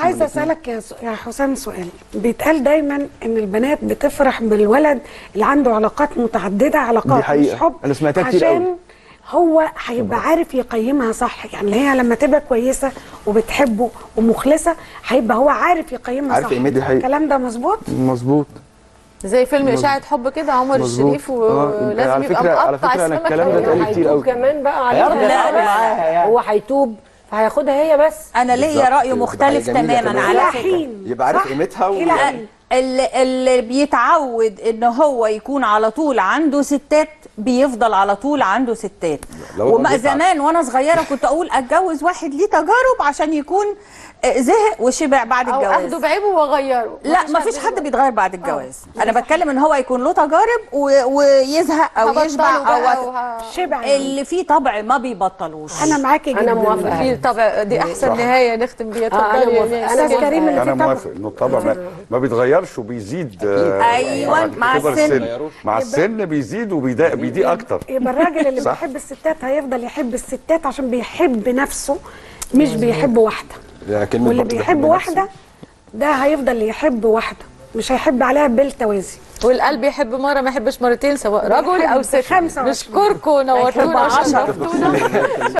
عايزه اسالك يا س- يا حسام سؤال بيتقال دايما ان البنات بتفرح بالولد اللي عنده علاقات متعدده علاقات دي حقيقة. مش حب أنا سمعتها كتير عشان قوي. هو هيبقى عارف يقيمها صح يعني هي لما تبقى كويسه وبتحبه ومخلصه هيبقى هو عارف يقيمها عارف صح قيمتها. دي حقيقة. الكلام ده مظبوط مظبوط زي فيلم اشاعه حب كده عمر مظبوط. الشريف آه، ولازم على يبقى فكرة- على مقطع فكرة أنا السمك الكلام ده أوي. اتقال كتير هيتوب قوي. كمان بقى هياخد عليها الحق بس. معاها يعني. هو هيتوب فهياخدها هي بس انا ليا بالظبط. راي تبقى مختلف جميلة تماما كمان. على الى فكره حين يبقى عارف صح؟ قيمتها و- الى حين اللي, اللي بيتعود ان هو يكون على طول عنده ستات بيفضل على طول عنده ستات لو هو وما بيتعب. زمان وانا صغيره كنت اقول اتجوز واحد ليه تجارب عشان يكون آه، زهق وشبع بعد او الجواز اخده بعيبه واغيره لا ما فيش حد بيتغير بعد الجواز انا بتكلم ان هو يكون له تجارب و- ويزهق او يشبع او شبع يعني. اللي فيه طبع ما بيبطلوش انا معاكي جدا أنا موافقة. في طبعا دي احسن صح. نهايه نختم بيها آه، أنا اتفضلي يا موافقة. ناس. أنا استاذ كريم اللي انا في طبع موافق انه الطبع ما, ما بيتغيرش وبيزيد آه، أيوة، مع كبر السن. مع السن بيزيد وبيضيق بيضيق اكتر يبقى الراجل اللي صح. بيحب الستات هيفضل يحب الستات عشان بيحب نفسه مش بيحب واحده لا، كلمة واللي برضه بيحب بحب واحده ده هيفضل يحب واحده مش هيحب عليها بالتوازي والقلب يحب مره ما يحبش مرتين سواء رجل او ست خمسة وعشرين. نشكركم نورتونا يحب عشرة. وشرفتونا